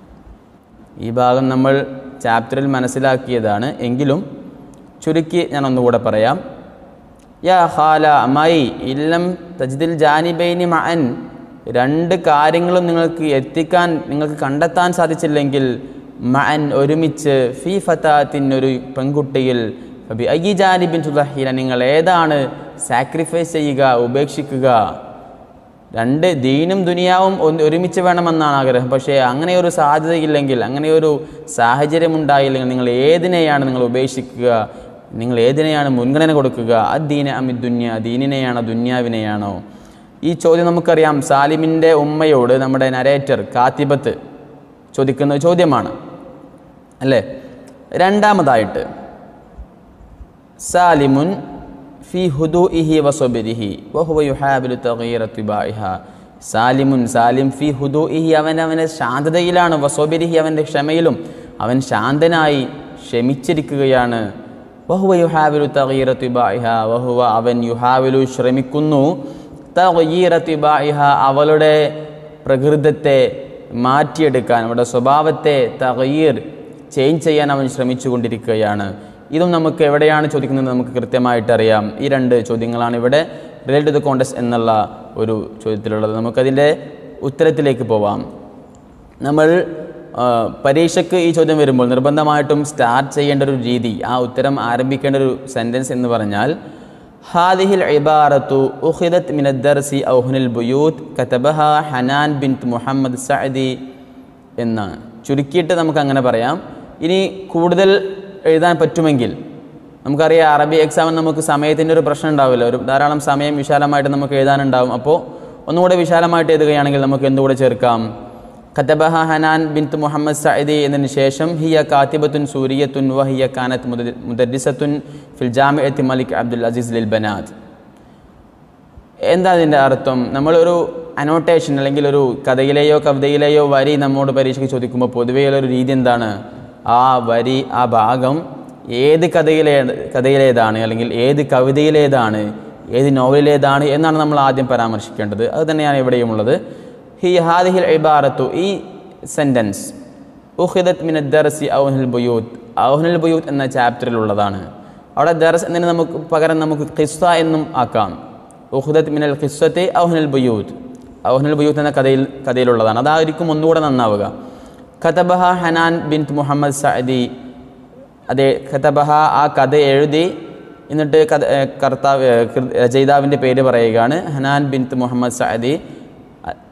ഈ ഭാഗം നമ്മൾ ചാപ്റ്ററിൽ മനസ്സിലാക്കിയതാണ് എങ്കിലും ചുരുക്കി ഞാൻ ഒന്നുകൂടെ പറയാം യാ ഖാല അമ്മായി ഇല്ലം തജിദിൽ ജാനിബൈനി മഅൻ രണ്ട് കാര്യങ്ങളും നിങ്ങൾക്ക് എത്തിക്കാൻ നിങ്ങൾക്ക് കണ്ടെത്താൻ സാധിച്ചില്ലെങ്കിൽ മഅൻ ഒരുമിച്ച് ഫി ഫതാത്തിൻ ഒരു പെൺകുട്ടിയിൽ ഫബി അയ്യി ജാനിബിൻ തുലഹീന നിങ്ങൾ ഏതാണ് സാക്രിഫൈസ് ചെയ്യുക ഉപേക്ഷിക്കുക രണ്ട് ദീനും ദുനിയാവും ഒന്ന് ഒരുമിച്ച് വേണമെന്നാണ് ആഗ്രഹം പക്ഷേ അങ്ങനെ ഒരു സാധ്യതയില്ലെങ്കിൽ അങ്ങനെ ഒരു സാഹചര്യം ഉണ്ടായില്ലെങ്കിൽ നിങ്ങൾ ഏതിനെയാണ് നിങ്ങൾ ഉപേക്ഷിക്കുക നിങ്ങൾ ഏതിനെയാണ് മുൻഗണന കൊടുക്കുക അദ്ദീന അമി ദുന്യ ദീനിനെയാണോ ദുന്യാവിനെയാണോ ഈ ചോദ്യം നമുക്കറിയാം സാലിമിൻ്റെ ഉമ്മയോട് നമ്മുടെ നരേറ്റർ കാത്തിബത്ത് ചോദിക്കുന്ന ചോദ്യമാണ് അല്ലേ രണ്ടാമതായിട്ട് സാലിമുൻ ഫി ഹുദൂഇഹി വസബിരിഹി വഹുവ യുഹാബിലു തഗീറ തിബാഇഹ സാലിമുൻ സാലിം ഫി ഹുദൂഇഹി അവൻ അവൻ്റെ ശാന്തതയിലാണ് വസോബിരിഹി അവൻ്റെ ക്ഷമയിലും അവൻ ശാന്തനായി ക്ഷമിച്ചിരിക്കുകയാണ് വഹുവ യുഹാബിലു തഗീറ തിബാഇഹ വഹുവ അവൻ യുഹാബിലു ശ്രമിക്കുന്നു തഗീറ തിബാഇഹ അവളുടെ പ്രകൃതത്തെ മാറ്റിയെടുക്കാൻ അവരുടെ സ്വഭാവത്തെ തകയീർ ചേഞ്ച് ചെയ്യാൻ അവൻ ശ്രമിച്ചു കൊണ്ടിരിക്കുകയാണ് ഇതും നമുക്ക് എവിടെയാണ് ചോദിക്കുന്നത് നമുക്ക് കൃത്യമായിട്ട് അറിയാം ഈ രണ്ട് ചോദ്യങ്ങളാണ് ഇവിടെ റിലേറ്റ് ടു ദ കോണ്ടസ്റ്റ് എന്നുള്ള ഒരു ചോദ്യത്തിലുള്ളത് നമുക്കതിൻ്റെ ഉത്തരത്തിലേക്ക് പോവാം നമ്മൾ ആ, പരീക്ഷയ്ക്ക് ഈ ചോദ്യം വരുമ്പോൾ നിർബന്ധമായിട്ടും സ്റ്റാർട്ട് ചെയ്യേണ്ട ഒരു രീതി ആ ഉത്തരം ആരംഭിക്കേണ്ട ഒരു സെൻറ്റൻസ് എന്ന് പറഞ്ഞാൽ ഹാദിഹിൽ ഇബാറത്തു ഉഖിദത് മിനദ്ദർസി ഔഹുനിൽ ബുയൂത്ത് കതബഹ ഹനാൻ ബിൻ മുഹമ്മദ് സഅദി എന്നാണ് ചുരുക്കിയിട്ട് നമുക്ക് അങ്ങനെ പറയാം ഇനി കൂടുതൽ എഴുതാൻ പറ്റുമെങ്കിൽ നമുക്കറിയാം അറബി എക്സാമിന് നമുക്ക് സമയത്തിൻ്റെ ഒരു പ്രശ്നം ഉണ്ടാവില്ല ഒരു ധാരാളം സമയം വിശാലമായിട്ട് നമുക്ക് എഴുതാനുണ്ടാവും അപ്പോൾ ഒന്നുകൂടെ വിശാലമായിട്ട് എഴുതുകയാണെങ്കിൽ നമുക്ക് എന്തുകൂടെ ചേർക്കാം ഖത്തബഹ ഹനാൻ ബിൻത്ത് മുഹമ്മദ് സഅദി എന്നതിന് ശേഷം ഹിയ കാത്തിബത്തുൻ സൂരിയത്തുൻ വഹിയ കാനത്ത് മുദ- മുദരിസത്തുൻ ഫിൽ ജാമിഅത്തി മലിക് അബ്ദുൽ അസീസ് ലിൽ ബനാത്ത് എന്താ അതിൻ്റെ അർത്ഥം നമ്മളൊരു അനോട്ടേഷൻ അല്ലെങ്കിൽ ഒരു കഥയിലെയോ കവിതയിലെയോ വരി നമ്മോട് പരീക്ഷയ്ക്ക് ചോദിക്കുമ്പോൾ പൊതുവെയുള്ള ഒരു രീതി എന്താണ് ആ വരി ആ ഭാഗം ഏത് കഥയിലേ കഥയിലേതാണ് അല്ലെങ്കിൽ ഏത് കവിതയിലേതാണ് ഏത് നോവലിലേതാണ് എന്നാണ് നമ്മൾ ആദ്യം പരാമർശിക്കേണ്ടത് അത് തന്നെയാണ് ഇവിടെയുമുള്ളത് ഹി ഹാദിഹിൽ ഇബാറത്തു ഈ സെൻറ്റൻസ് ഉഹിദത്ത് മിന ദർസി ഔഹുൽ ബുയൂത്ത് ഔഹുൽ ബുയൂത്ത് എന്ന ചാപ്റ്ററിലുള്ളതാണ് അവിടെ ദർസ് എന്നതിന് നമുക്ക് പകരം നമുക്ക് ഖിസ്സ എന്നും ആക്കാം ഉഹുദത്ത് മിനൽ ഖിസ്സത്തെ ഔഹുൽ ബുയൂത്ത് ഔഹുൽ ബുയൂത്ത് എന്ന കഥയിൽ കഥയിലുള്ളതാണ് അതായിരിക്കും ഒന്നുകൂടെ നന്നാവുക ഖതബഹ ഹനാൻ ബിൻ മുഹമ്മദ് സഅദി അതെ ഖതബഹ ആ കഥ എഴുതി എന്നിട്ട് കഥ ഏ, കർത്താവ് ഏ, കൃ- രചയിതാവിൻ്റെ പേര് പറയുകയാണ് ഹനാൻ ബിൻ മുഹമ്മദ് സഅദി അ-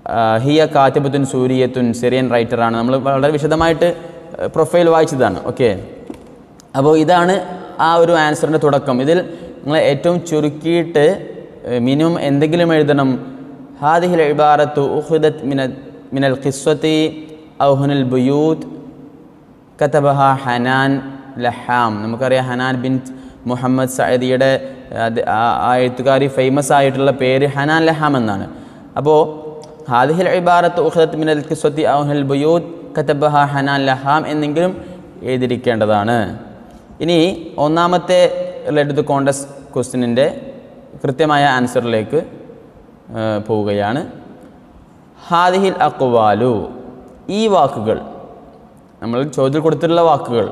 ഹിയ കാത്തിബത്തുൻ സൂര്യത്തുൻ സിറിയൻ റൈറ്ററാണ് നമ്മൾ വളരെ വിശദമായിട്ട് പ്രൊഫൈൽ വായിച്ചതാണ് ഓക്കെ അപ്പോൾ ഇതാണ് ആ ഒരു ആൻസറിൻ്റെ തുടക്കം ഇതിൽ നിങ്ങൾ ഏറ്റവും ചുരുക്കിയിട്ട് മിനിമം എന്തെങ്കിലും എഴുതണം ഹാദിഹിൽ ഇബാറത്തു ഉഹുദത്ത് മിന മിനൽ ഖിസ്വത്തി ഔഹുനുൽ ബുയൂത്ത് കതബഹ ഹനാൻ ലഹാം നമുക്കറിയാം ഹനാൻ ബിൻ മുഹമ്മദ് സഅദിയുടെ അത് ആ- ആ എഴുത്തുകാരി ഫേമസ് ആയിട്ടുള്ള പേര് ഹനാൻ ലഹാം എന്നാണ് അപ്പോൾ ഹാദിഹിൽ ഇബാറത്ത് ഉഖദത്ത് മിനൽ കിസ്വത്തി ഔഹൽ ബുയൂത്ത് കതബഹ ഹനാൻ ലഹാം എന്നെങ്കിലും എഴുതിയിരിക്കേണ്ടതാണ് ഇനി ഒന്നാമത്തെ റിലേറ്റഡ് കോണ്ടസ് ക്വസ്റ്റിനിൻ്റെ കൃത്യമായ ആൻസറിലേക്ക് ആ, പോവുകയാണ് ഹാദിഹിൽ അക്വാലു ഈ വാക്കുകൾ നമ്മൾ ചോദ്യത്തിൽ കൊടുത്തിട്ടുള്ള വാക്കുകൾ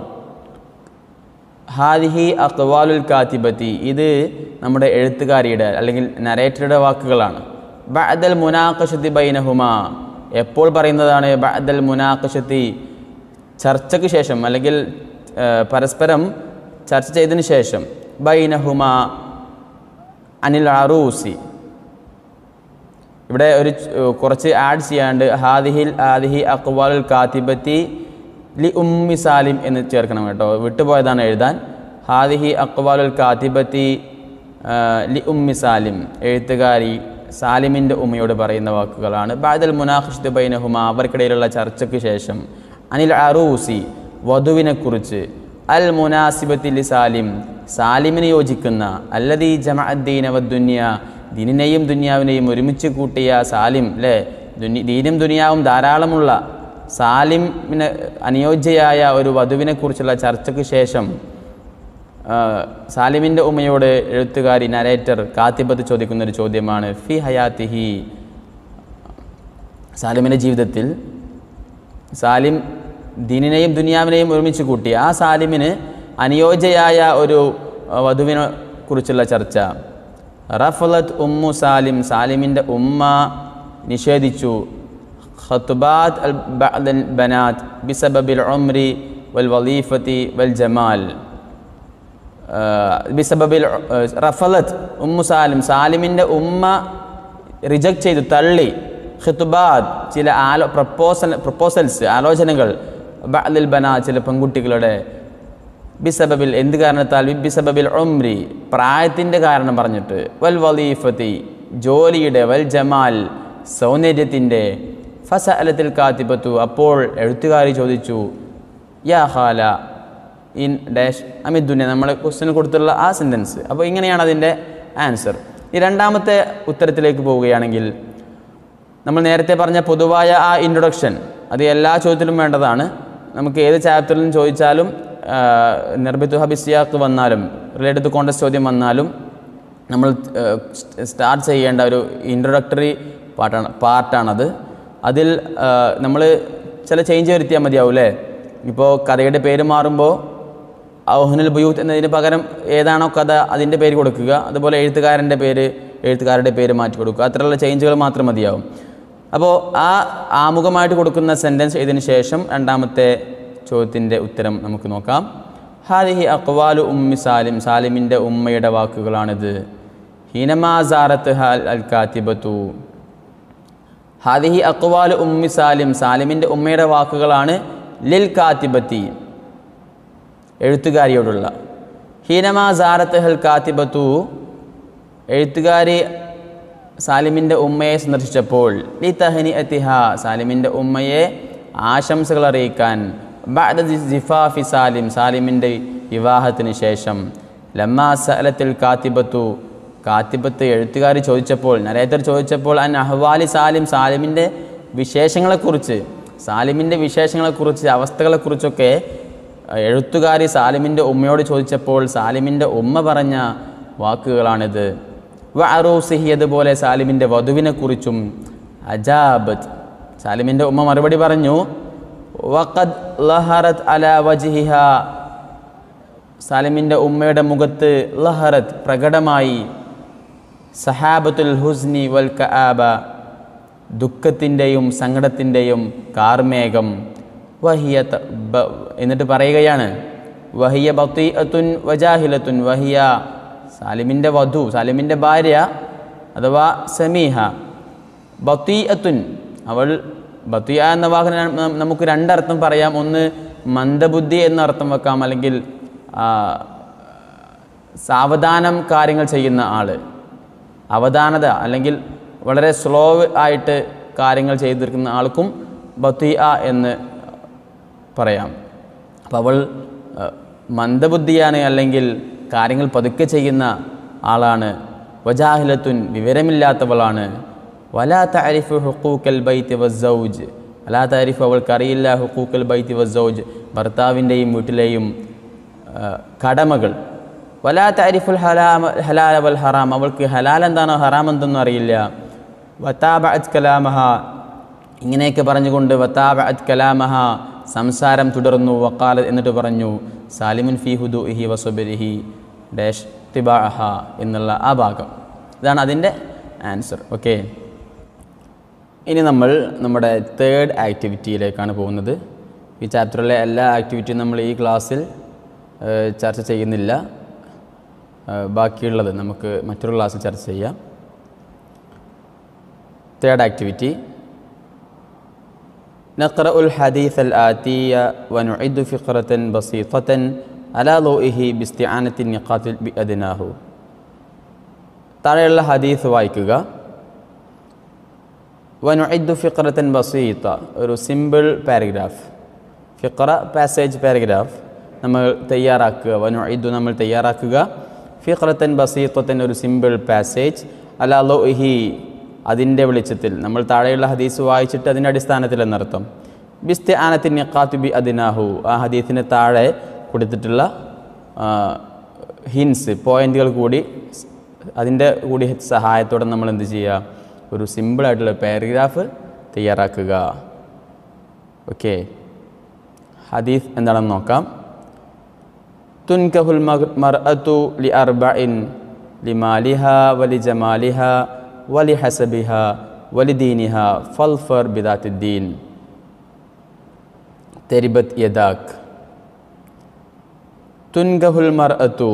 ഹാദിഹി അക്വാലുൽ കാത്തിബത്തി ഇത് നമ്മുടെ എഴുത്തുകാരിയുടെ അല്ലെങ്കിൽ നരേറ്ററുടെ വാക്കുകളാണ് ബഅദൽ മുനാഖശത്തി ബൈനഹുമ എപ്പോൾ പറയുന്നതാണ് ബഅദൽ മുനാഖശത്തി ചർച്ചയ്ക്ക് ശേഷം അല്ലെങ്കിൽ ആ, പരസ്പരം ചർച്ച ചെയ്തതിന് ശേഷം ബൈനഹുമ അനിൽ അറൂസി ഇവിടെ ഒരു ച്- കുറച്ച് ആഡ് ചെയ്യാണ്ട് ഹാദിഹിൽ ആദിഹി അക്വാലുൽ കാത്തിബത്തി ലി ഉമ്മി സാലിം എന്ന് ചേർക്കണം കേട്ടോ വിട്ടുപോയതാണ് എഴുതാൻ ഹാദിഹി അക്വാലുൽ കാത്തിബത്തി ആ, ലി ഉമ്മി സാലിം എഴുത്തുകാരി സാലിമിൻ്റെ ഉമ്മയോട് പറയുന്ന വാക്കുകളാണ് ബാദൽ മുനാഖിഷ്ദ് ബൈനഹുമ അവർക്കിടയിലുള്ള ചർച്ചയ്ക്ക് ശേഷം അനിൽ അറൂസി വധുവിനെക്കുറിച്ച് അൽ മുനാസിബത്തി ലി സാലിം സാലിമിന് യോജിക്കുന്ന അല്ലതീ ജമഅദ്ദീന വദ്ദുന്യ ദീനിനെയും ദുനിയാവിനെയും ഒരുമിച്ച് കൂട്ടിയ സാലിം അല്ലേ ദുനി ദീനും ദുനിയാവും ധാരാളമുള്ള സാലിമിന് അനുയോജ്യയായ ഒരു വധുവിനെക്കുറിച്ചുള്ള ചർച്ചയ്ക്ക് ശേഷം ആ, സാലിമിൻ്റെ ഉമ്മയോട് എഴുത്തുകാരി നരേറ്റർ കാത്തിബത്ത് ചോദിക്കുന്ന ഒരു ചോദ്യമാണ് ഫി ഹയാത്തിഹി സാലിമിൻ്റെ ജീവിതത്തിൽ സാലിം ദീനിനെയും ദുനിയാവിനെയും ഒരുമിച്ച് കൂട്ടി ആ സാലിമിന് അനുയോജ്യയായ ഒരു അഹ്, വധുവിനെ കുറിച്ചുള്ള ചർച്ച റഫലത്ത് ഉമ്മു സാലിം സാലിമിൻ്റെ ഉമ്മ നിഷേധിച്ചു ഖത്ബാത്ത് അൽ ബഅദ് അൽ ബനാത്ത് ബിസബബിൽ ഉംരി വൽ വലീഫത്തി വൽ ജമാൽ ബിസബബിൽ റഫലത്ത് ഉമ്മു സാലിം സാലിമിൻ്റെ ഉമ്മ റിജക്റ്റ് ചെയ്തു തള്ളി ഖിത്ബാദ് ചില ആലോ പ്രപ്പോസൽ പ്രപ്പോസൽസ് ആലോചനകൾ ബഅദിൽ ബന ചില പെൺകുട്ടികളുടെ ബിസബബിൽ എന്ത് കാരണത്താൽ ബി- ബിസബബിൽ ഉംരി പ്രായത്തിൻ്റെ കാരണം പറഞ്ഞിട്ട് വൽ വലീഫത്തി ജോലിയുടെ വൽ ജമാൽ സൗന്ദര്യത്തിൻ്റെ ഫസ അലത്തിൽ കാത്തിപ്പത്തു അപ്പോൾ എഴുത്തുകാരി ചോദിച്ചു യാ ഖാല ഇൻ ഡാഷ് അമിദുന്യ നമ്മൾ ക്വസ്റ്റ്യൻ കൊടുത്തുള്ള ആ സെൻറ്റൻസ് അപ്പോൾ ഇങ്ങനെയാണ് അതിൻ്റെ ആൻസർ ഈ രണ്ടാമത്തെ ഉത്തരത്തിലേക്ക് പോവുകയാണെങ്കിൽ നമ്മൾ നേരത്തെ പറഞ്ഞ പൊതുവായ ആ ഇൻട്രൊഡക്ഷൻ അത് എല്ലാ ചോദ്യത്തിലും വേണ്ടതാണ് നമുക്ക് ഏത് ചാപ്റ്ററിലും ചോദിച്ചാലും നിർബിത്തു ഹബിസിയാക്ക് വന്നാലും റിലേറ്റഡ് കോണ്ടസ്റ്റ് ചോദ്യം വന്നാലും നമ്മൾ സ്റ്റാർട്ട് ചെയ്യേണ്ട ഒരു ഇൻട്രൊഡക്ടറി പാട്ടാണ് പാർട്ടാണത് അതിൽ നമ്മൾ ചില ചേഞ്ച് വരുത്തിയാൽ മതിയാവും അല്ലേ ഇപ്പോൾ കഥയുടെ പേര് മാറുമ്പോൾ ഔഹനുൽ ബുയൂത്ത് എന്നതിന് പകരം ഏതാണോ കഥ അതിൻ്റെ പേര് കൊടുക്കുക അതുപോലെ എഴുത്തുകാരൻ്റെ പേര് എഴുത്തുകാരുടെ പേര് മാറ്റി കൊടുക്കുക അത്തരമുള്ള ചേഞ്ചുകൾ മാത്രം മതിയാവും അപ്പോൾ ആ ആമുഖമായിട്ട് കൊടുക്കുന്ന സെൻറ്റൻസ് ഇതിന് ശേഷം രണ്ടാമത്തെ ചോദ്യത്തിൻ്റെ ഉത്തരം നമുക്ക് നോക്കാം ഹാദിഹി അക്വാലു ഉമ്മി സാലിം സാലിമിൻ്റെ ഉമ്മയുടെ വാക്കുകളാണിത് ഹീനമാസാറത്ത് ഹൽ അൽ കാത്തിബത്തു ഹാദിഹി അക്വാലു ഉമ്മി സാലിം സാലിമിൻ്റെ ഉമ്മയുടെ വാക്കുകളാണ് ലിൽ കാത്തിബത്തി എഴുത്തുകാരിയോടുള്ള ഹീനമാ സാറത്ത് ഹൽ കാത്തിബത്തു എഴുത്തുകാരി സാലിമിൻ്റെ ഉമ്മയെ സന്ദർശിച്ചപ്പോൾ ലി തഹനി അത്തിഹ സാലിമിൻ്റെ ഉമ്മയെ ആശംസകൾ അറിയിക്കാൻ ബഅദ ജിഫാഫി സാലിം സാലിമിൻ്റെ വിവാഹത്തിന് ശേഷം ലമ്മാ സലത്തിൽ കാത്തിബത്തു കാത്തിബത്ത് എഴുത്തുകാരി ചോദിച്ചപ്പോൾ നരേറ്റർ ചോദിച്ചപ്പോൾ അൻ അഹ്വാലി സാലിം സാലിമിൻ്റെ വിശേഷങ്ങളെക്കുറിച്ച് സാലിമിൻ്റെ വിശേഷങ്ങളെക്കുറിച്ച് അവസ്ഥകളെക്കുറിച്ചൊക്കെ എഴുത്തുകാരി സാലിമിൻ്റെ ഉമ്മയോട് ചോദിച്ചപ്പോൾ സാലിമിൻ്റെ ഉമ്മ പറഞ്ഞ വാക്കുകളാണിത് വ അറൂസിഹി അതുപോലെ സാലിമിൻ്റെ വധുവിനെക്കുറിച്ചും അജാബത്ത് സാലിമിൻ്റെ ഉമ്മ മറുപടി പറഞ്ഞു വഖദ് ലഹറത് അല വജ്ഹിഹ സാലിമിൻ്റെ ഉമ്മയുടെ മുഖത്ത് ലഹറത്ത് പ്രകടമായി സഹാബത്തുൽ ഹുസ്നി വൽ കആബ ദുഃഖത്തിൻ്റെയും സങ്കടത്തിൻ്റെയും കാർമേഘം വഹിയ ത- ബ- എന്നിട്ട് പറയുകയാണ് വഹിയ ബത്തീഅത്തുൻ വജാഹിലത്തുൻ വഹിയ സാലിമിൻ്റെ വധു സാലിമിൻ്റെ ഭാര്യ അഥവാ സമീഹ ബത്തീഅത്തുൻ അവൾ ബത്തിയ എന്ന വാക്കിന് ന- നമുക്ക് രണ്ടർത്ഥം പറയാം ഒന്ന് മന്ദബുദ്ധി എന്ന അർത്ഥം വെക്കാം അല്ലെങ്കിൽ ആ, സാവധാനം കാര്യങ്ങൾ ചെയ്യുന്ന ആള് അവധാനത അല്ലെങ്കിൽ വളരെ സ്ലോ ആയിട്ട് കാര്യങ്ങൾ ചെയ്തു തീർക്കുന്ന ആൾക്കും ബത്തിയ എന്ന് പറയാം അപ്പോൾ അവൾ അഹ്, മന്ദബുദ്ധിയാണ് അല്ലെങ്കിൽ കാര്യങ്ങൾ പതുക്കെ ചെയ്യുന്ന ആളാണ് വജാഹിലത്തുൻ വിവരമില്ലാത്തവളാണ് വലാ താരിഫ് ഹുക്കൂക്കൽ ബൈത്ത് വസൗജ് വലാ താരിഫ് അവൾക്കറിയില്ല ഹുക്കൂക്കൽ ബൈത്ത് വസൗജ് ഭർത്താവിൻ്റെയും വീട്ടിലെയും അഹ്, കടമകൾ വലാ താരിഫുൽ ഹലാമ ഹലാല വൽ ഹറാം അവൾക്ക് ഹലാൽ എന്താണോ ഹറാം എന്തെന്നും അറിയില്ല വത്താബഅത് കലാമഹ ഇങ്ങനെയൊക്കെ പറഞ്ഞുകൊണ്ട് വത്താബഅത് കലാമഹ സംസാരം തുടർന്നു വക്കാല എന്നിട്ട് പറഞ്ഞു സാലിമുൻ ഫി ഹുദു ഇഹി വസുബരിഹി ഡാഷ് തിബാഹ എന്നുള്ള ആ ഭാഗം ഇതാണ് അതിൻ്റെ ആൻസർ ഓക്കെ ഇനി നമ്മൾ നമ്മുടെ തേർഡ് ആക്ടിവിറ്റിയിലേക്കാണ് പോകുന്നത് ഈ ചാപ്റ്ററിലെ എല്ലാ ആക്ടിവിറ്റിയും നമ്മൾ ഈ ക്ലാസ്സിൽ ഏഹ്, ചർച്ച ചെയ്യുന്നില്ല ഏഹ്, ബാക്കിയുള്ളത് നമുക്ക് മറ്റൊരു ക്ലാസ്സിൽ ചർച്ച ചെയ്യാം തേർഡ് ആക്ടിവിറ്റി نقرأ الحديث الآتي ونعد فقرة بسيطة على ضوئه باستعانة النقاط بأدناه താഴെയുള്ള ഹദീസ് വായിക്കുക വനുഇദ്ദു ഫിഖറത്തൻ ബസീത്ത ഒരു സിമ്പിൾ പാരഗ്രാഫ് ഫിഖറ പാസേജ് പാരഗ്രാഫ് നമ്മൾ തയ്യാറാക്കുക വനുഇദ്ദു നമ്മൾ തയ്യാറാക്കുക ഫിഖറത്തൻ ബസീത്തൻ ഒരു സിമ്പിൾ പാസേജ് അലാ ലോഹി അതിൻ്റെ വെളിച്ചത്തിൽ നമ്മൾ താഴെയുള്ള ഹദീസ് വായിച്ചിട്ട് അതിൻ്റെ അടിസ്ഥാനത്തിൽ എന്നർത്ഥം ബിസ്തി ആനത്തിൻ നിക്കാത്തുബി അദിനാഹു ആ ഹദീസിന് താഴെ കൊടുത്തിട്ടുള്ള ഹിൻസ് പോയിന്റുകൾ കൂടി അതിൻ്റെ കൂടി സഹായത്തോടെ നമ്മൾ എന്ത് ചെയ്യുക ഒരു സിമ്പിളായിട്ടുള്ള പാരഗ്രാഫ് തയ്യാറാക്കുക ഓക്കെ ഹദീസ് എന്താണെന്ന് നോക്കാം തുൻകഹുൽ മർഅത്തു ലി അർബഇൻ ലിമാലിഹ വലി ജമാലിഹ വലി ഹസബിഹ വലി ദീനിഹ ഫൽഫർ ബിദാത്തുദ്ദീൻ തെരിബത്ത് യദാക് തുൻകഹുൽ മർഅത്തു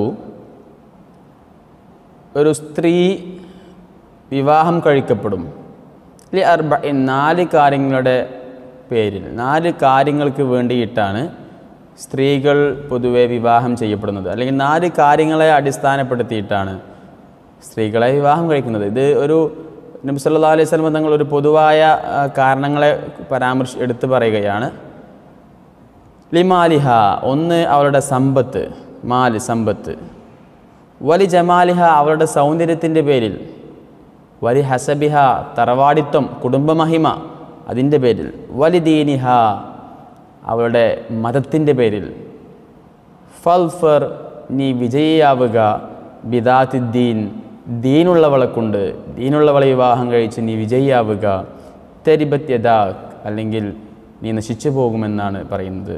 ഒരു സ്ത്രീ വിവാഹം കഴിക്കപ്പെടും ലി അർബ നാല് കാര്യങ്ങളുടെ പേരിൽ നാല് കാര്യങ്ങൾക്ക് വേണ്ടിയിട്ടാണ് സ്ത്രീകൾ പൊതുവെ വിവാഹം ചെയ്യപ്പെടുന്നത് അല്ലെങ്കിൽ നാല് കാര്യങ്ങളെ അടിസ്ഥാനപ്പെടുത്തിയിട്ടാണ് സ്ത്രീകളെ വിവാഹം കഴിക്കുന്നത് ഇത് ഒരു നബി സല്ലല്ലാഹു അലൈഹി വസല്ലം തങ്ങൾ ഒരു പൊതുവായ ആ, കാരണങ്ങളെ പരാമർശ എടുത്തു പറയുകയാണ് ലിമാലിഹ ഒന്ന് അവളുടെ സമ്പത്ത് മാല് സമ്പത്ത് വലി ജമാലിഹ അവളുടെ സൗന്ദര്യത്തിൻ്റെ പേരിൽ വലി ഹസബിഹ തറവാടിത്വം കുടുംബമഹിമ അതിൻ്റെ പേരിൽ വലി ദീനിഹ അവളുടെ മതത്തിൻ്റെ പേരിൽ ഫൽഫർ നീ വിജയിയാവുക ബിദാത്തിദ്ദീൻ ദീനുള്ളവളെ കൊണ്ട് ദീനുള്ളവളെ വിവാഹം കഴിച്ച് നീ വിജയിയാവുക തെരിബത്യത അല്ലെങ്കിൽ നീ നശിച്ചു പോകുമെന്നാണ് പറയുന്നത്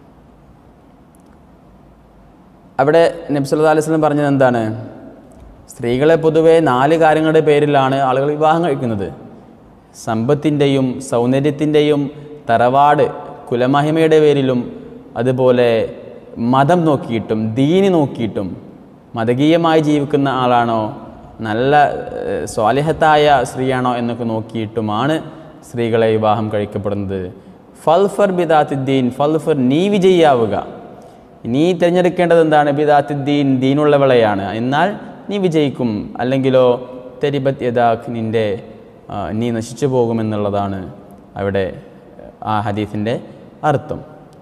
അവിടെ നബി സല്ലല്ലാഹു അലൈഹി വസല്ലം പറഞ്ഞത് എന്താണ് സ്ത്രീകളെ പൊതുവെ നാല് കാര്യങ്ങളുടെ പേരിലാണ് ആളുകൾ വിവാഹം കഴിക്കുന്നത് സമ്പത്തിൻ്റെയും സൗന്ദര്യത്തിൻ്റെയും തറവാട് കുലമഹിമയുടെ പേരിലും അതുപോലെ മതം നോക്കിയിട്ടും ദീനി നോക്കിയിട്ടും മതകീയമായി ജീവിക്കുന്ന ആളാണോ നല്ല ഏഹ്, സ്വാലിഹത്തായ സ്ത്രീയാണോ എന്നൊക്കെ നോക്കിയിട്ടുമാണ് സ്ത്രീകളെ വിവാഹം കഴിക്കപ്പെടുന്നത് ഫൽഫർ ബിദാത്തുദ്ദീൻ ഫൽഫർ നീ വിജയിയാവുക നീ തിരഞ്ഞെടുക്കേണ്ടത് എന്താണ് ബിദാത്തുദ്ദീൻ ദീനുള്ളവളെയാണ് എന്നാൽ നീ വിജയിക്കും അല്ലെങ്കിലോ തെരിബത്ത് യദാഖ് നിൻ്റെ ആ, നീ നശിച്ചു പോകുമെന്നുള്ളതാണ് അവിടെ ആ ഹദീസിൻ്റെ അർത്ഥം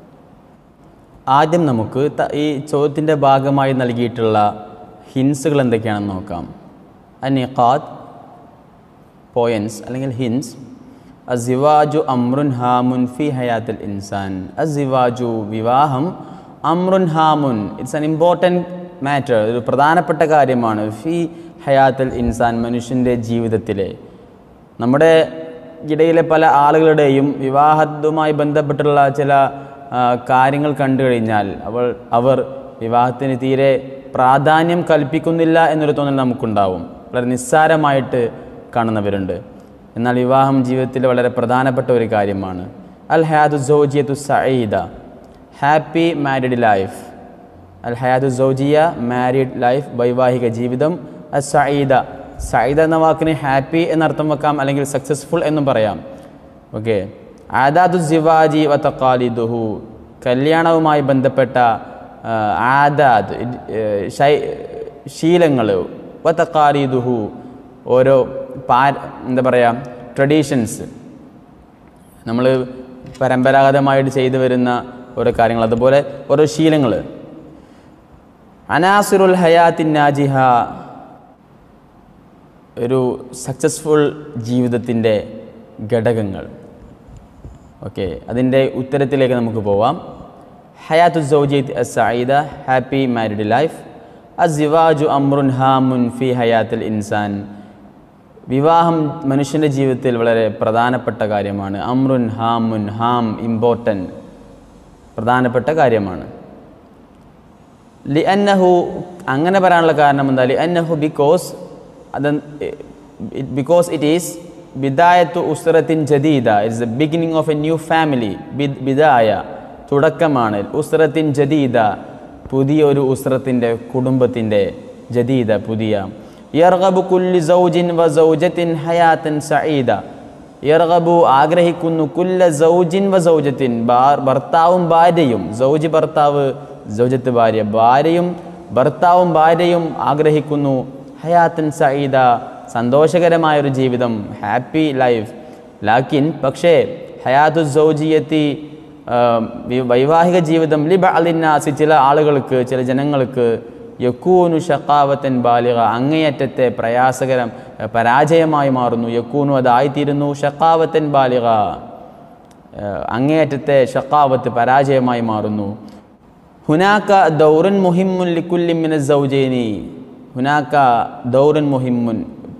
ആദ്യം നമുക്ക് ത- ഈ ചോദ്യത്തിൻ്റെ ഭാഗമായി നൽകിയിട്ടുള്ള ഹിൻസുകൾ എന്തൊക്കെയാണെന്ന് നോക്കാം അനിഖാദ് പോയൻസ് അല്ലെങ്കിൽ ഹിൻസ് അസിവാജു അമ്രുൻ ഹാമുൻ ഫി ഹയാത്തുൽ ഇൻസാൻ അസിവാജു വിവാഹം അമ്രുൻ ഹാമുൻ ഇറ്റ്സ് അൻ ഇമ്പോർട്ടൻറ്റ് മാറ്റർ ഒരു പ്രധാനപ്പെട്ട കാര്യമാണ് ഫി ഹയാത്തുൽ ഇൻസാൻ മനുഷ്യൻ്റെ ജീവിതത്തിലെ നമ്മുടെ ഇടയിലെ പല ആളുകളുടെയും വിവാഹത്തുമായി ബന്ധപ്പെട്ടുള്ള ചില ആ, കാര്യങ്ങൾ കണ്ടു കഴിഞ്ഞാൽ അവൾ അവർ വിവാഹത്തിന് തീരെ പ്രാധാന്യം കൽപ്പിക്കുന്നില്ല എന്നൊരു തോന്നൽ നമുക്കുണ്ടാവും വളരെ നിസ്സാരമായിട്ട് കാണുന്നവരുണ്ട് എന്നാൽ വിവാഹം ജീവിതത്തിൽ വളരെ പ്രധാനപ്പെട്ട ഒരു കാര്യമാണ് അൽ ഹയാദു സൗജിയത്തു സഈദ ഹാപ്പി മാരിഡ് ലൈഫ് അൽ ഹയാദു സൗജിയ മാരീഡ് ലൈഫ് വൈവാഹിക ജീവിതം അസ് സഈദ സഈദ എന്ന വാക്കിന് ഹാപ്പി എന്നർത്ഥം വെക്കാം അല്ലെങ്കിൽ സക്സസ്ഫുൾ എന്നും പറയാം ഓക്കെ ആദാദു സിവാജി വ തക്കാലിദുഹു കല്യാണവുമായി ബന്ധപ്പെട്ട ആ, ആദാദ് ശീലങ്ങൾ വ തക്കാലിദുഹു ഓരോ പാ എന്താ പറയുക ട്രഡീഷൻസ് നമ്മൾ പരമ്പരാഗതമായിട്ട് ചെയ്തു വരുന്ന ഓരോ കാര്യങ്ങൾ അതുപോലെ ഓരോ ശീലങ്ങൾ അനാസുറുൽ ഹയാത്തിൻ നാജിഹ ഒരു സക്സസ്ഫുൾ ജീവിതത്തിൻ്റെ ഘടകങ്ങൾ ഓക്കെ അതിൻ്റെ ഉത്തരത്തിലേക്ക് നമുക്ക് പോവാം ഹയാത്തു സൗജീദ് സഈദ ഹാപ്പി മാരിഡ് ലൈഫ് അസിവാജു അമ്രുൻ ഹാമുൻ ഫി ഹയാത്തുൽ ഇൻസാൻ വിവാഹം മനുഷ്യൻ്റെ ജീവിതത്തിൽ വളരെ പ്രധാനപ്പെട്ട കാര്യമാണ് അമ്രുൻ ഹാമുൻ ഹാം ഇമ്പോർട്ടൻ്റ് പ്രധാനപ്പെട്ട കാര്യമാണ് ലി അന്നഹു അങ്ങനെ പറയാനുള്ള കാരണം എന്താ ലി അന്നഹു ബിക്കോസ് അത് ബിക്കോസ് ഇറ്റ് ഈസ് ബിദായത്തു ഉസ്രത്തിൻ ജദീദ it's the beginning of a new family ബിദായ തുടക്കമാണ് ഉസ്രത്തിൻ ജദീദ പുതിയൊരു ഉസ്രത്തിൻ്റെ കുടുംബത്തിൻ്റെ ജദീദ പുതിയ യർഗബു കുല്ലി സൗജിൻ വ സൗജത്തിൻ ഹയാത്തൻ സഈദ യർഗബു ആഗ്രഹിക്കുന്നു കുല്ല സൗജിൻ വ സൗജത്തിൻ ബാ- ഭർത്താവും ഭാര്യയും സൗജ് ഭർത്താവ് സൗജത്ത് ഭാര്യ ഭാര്യയും ഭർത്താവും ഭാര്യയും ആഗ്രഹിക്കുന്നു ഹയാത്തൻ സഈദ സന്തോഷകരമായൊരു ജീവിതം ഹാപ്പി ലൈഫ് ലാക്കിൻ പക്ഷേ ഹയാത്തു സൗജിയത്തി ആ, വി- വൈവാഹിക ജീവിതം ലിബ അലിന്നാസി ചില ആളുകൾക്ക് ചില ജനങ്ങൾക്ക് യക്കൂനു ഷക്കാവത്തൻ ബാലിക അങ്ങേയറ്റത്തെ പ്രയാസകരം ആ, പരാജയമായി മാറുന്നു യക്കൂനു അതായിത്തീരുന്നു ഷക്കാവത്തൻ ബാലിക ആ, അങ്ങേയറ്റത്തെ ഷക്കാവത്ത് പരാജയമായി മാറുന്നു ഹുനാക്ക ദൗറൻ മുഹിമുൻ ലിക്കുല്ലിമിന സൗജേനി ഹുനാക്ക ദൗറൻ മുഹിമുൻ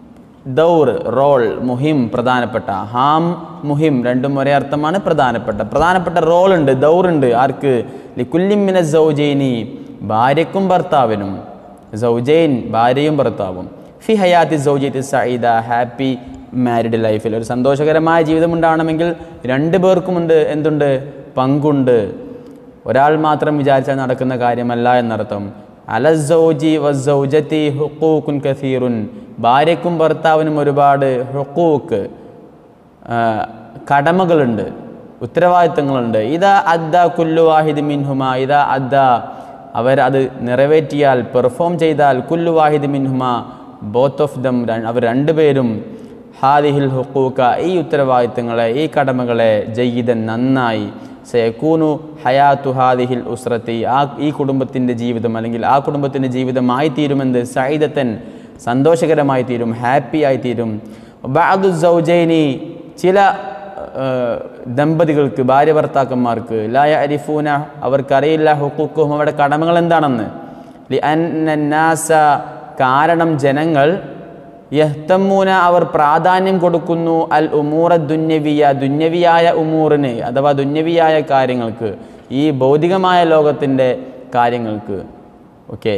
ദൗർ റോൾ മുഹിം പ്രധാനപ്പെട്ട ഹാം മുഹിം രണ്ടും ഒരേ അർത്ഥമാണ് പ്രധാനപ്പെട്ട പ്രധാനപ്പെട്ട റോൾ ഉണ്ട് ദൗറുണ്ട് ആർക്ക് ലിക്കുല്ലിമിന സൗജൈനി ഭാര്യക്കും ഭർത്താവിനും സൗജൈൻ ഭാര്യയും ഭർത്താവും ഫി ഹയാത്തി സൗജൈത്തി സഈദ ഹാപ്പി മാരിഡ് ലൈഫിൽ ഒരു സന്തോഷകരമായ ജീവിതം ഉണ്ടാവണമെങ്കിൽ രണ്ട് പേർക്കുമുണ്ട് എന്തുണ്ട് പങ്കുണ്ട് ഒരാൾ മാത്രം വിചാരിച്ചാൽ നടക്കുന്ന കാര്യമല്ല എന്നർത്ഥം അലസൗജി വസൗജത്തി ഹുക്കൂക്കുൻ കസീറുൻ ഭാര്യയ്ക്കും ഭർത്താവിനും ഒരുപാട് ഹുക്കൂക്ക് ആ, കടമകളുണ്ട് ഉത്തരവാദിത്തങ്ങളുണ്ട് ഇതാ അദ്ദ കുല്ലു വാഹിദ് മിൻഹുമ ഇതാ അദ്ദ അവർ അത് നിറവേറ്റിയാൽ പെർഫോം ചെയ്താൽ കുല്ലു വാഹിദ് മിൻഹുമ ബോത്ത് ഓഫ് ദം അവർ രണ്ടുപേരും ഹാദിഹിൽ ഹുക്കൂക്ക ഈ ഉത്തരവാദിത്തങ്ങളെ ഈ കടമകളെ ജയ്യിദൻ നന്നായി സയക്കൂനു ഹയാത്തു ഹാദിഹിൽ ഉസ്രത്തി ആ ഈ കുടുംബത്തിൻ്റെ ജീവിതം അല്ലെങ്കിൽ ആ കുടുംബത്തിൻ്റെ ജീവിതമായി തീരുമെന്ന് സൈദത്തൻ സന്തോഷകരമായി തീരും ഹാപ്പി ആയി തീരും ബാദു സൗജൈനി ചില ആ, ദമ്പതികൾക്ക് ഭാര്യ ഭർത്താക്കന്മാർക്ക് ലായ അരിഫൂന അവർക്കറിയില്ല ഹുക്കുക്കും അവരുടെ കടമകൾ എന്താണെന്ന് ലി അന്നാസ കാരണം ജനങ്ങൾ യഹ്തമ്മൂന അവർ പ്രാധാന്യം കൊടുക്കുന്നു അൽ ഉമൂറ ദുന്യവിയ ദുന്യവിയായ ഉമൂറിന് അഥവാ ദുന്യവിയായ കാര്യങ്ങൾക്ക് ഈ ഭൗതികമായ ലോകത്തിൻ്റെ കാര്യങ്ങൾക്ക് ഓക്കെ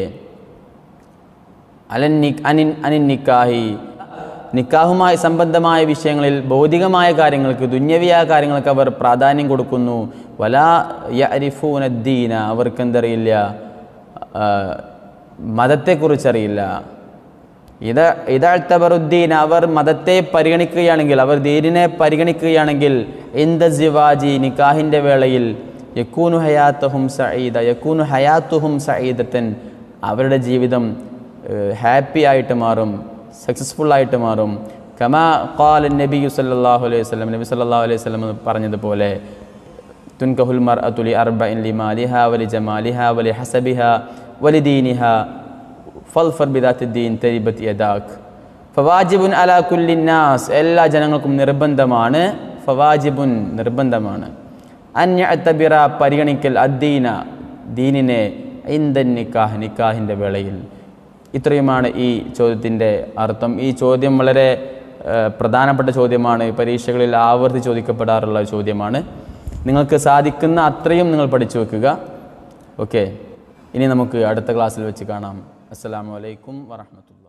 അലൻ നി അനിൻ അനിൻ നിക്കാഹി നിക്കാഹുമായി സംബന്ധമായ വിഷയങ്ങളിൽ ഭൗതികമായ കാര്യങ്ങൾക്ക് ദുന്യവിയായ കാര്യങ്ങൾക്ക് അവർ പ്രാധാന്യം കൊടുക്കുന്നു വലാ യരിഫൂനദ്ദീന അവർക്ക് എന്തറിയില്ല ആ, മതത്തെക്കുറിച്ചറിയില്ല ഇത് ഇതഴ്ത്തബറുദ്ദീൻ അവർ മതത്തെ പരിഗണിക്കുകയാണെങ്കിൽ അവർ ദീനിനെ പരിഗണിക്കുകയാണെങ്കിൽ ഇന്ദ സിവാജി നിക്കാഹിൻ്റെ വേളയിൽ യക്കൂനു ഹയാത്തുഹും സഈദ യക്കൂനു ഹയാത്തുഹും സഈദത്തൻ അവരുടെ ജീവിതം ഹാപ്പി ആയിട്ട് മാറും സക്സസ്ഫുൾ ആയിട്ട് മാറും കമാ ഖാൽ നബി സല്ലല്ലാഹു അലൈഹി വസല്ലം നബി സല്ലല്ലാഹു അലൈഹി വസല്ലം പറഞ്ഞതുപോലെ തുൻകഹുൽ മർഅത്തു ലി അർബഇൻ ലിമാലിഹ വലി ജമാലിഹ വലി ഹസബിഹ വലി ദീനിഹ ഫൽഫർ ബിദാത്തുദ്ദീൻ തരിബത്ത് യദാഖ് ഫവാജിബുൻ അലാ കുല്ലിന്നാസ് എല്ലാ ജനങ്ങൾക്കും നിർബന്ധമാണ് ഫവാജിബുൻ നിർബന്ധമാണ് അന്യഅത്തബിറ പരിഗണിക്കൽ അദ്ദീന ദീനിനെ ഇന്ദൻ നിക്കാഹ് നിക്കാഹിൻ്റെ വേളയിൽ ഇത്രയുമാണ് ഈ ചോദ്യത്തിൻ്റെ അർത്ഥം ഈ ചോദ്യം വളരെ ആ, പ്രധാനപ്പെട്ട ചോദ്യമാണ് പരീക്ഷകളിൽ ആവർത്തി ചോദിക്കപ്പെടാറുള്ള ചോദ്യമാണ് നിങ്ങൾക്ക് സാധിക്കുന്ന അത്രയും നിങ്ങൾ പഠിച്ചു വെക്കുക ഓക്കെ ഇനി നമുക്ക് അടുത്ത ക്ലാസ്സിൽ വെച്ച് കാണാം അസ്സലാമു അലൈക്കും വറഹമത്തുള്ള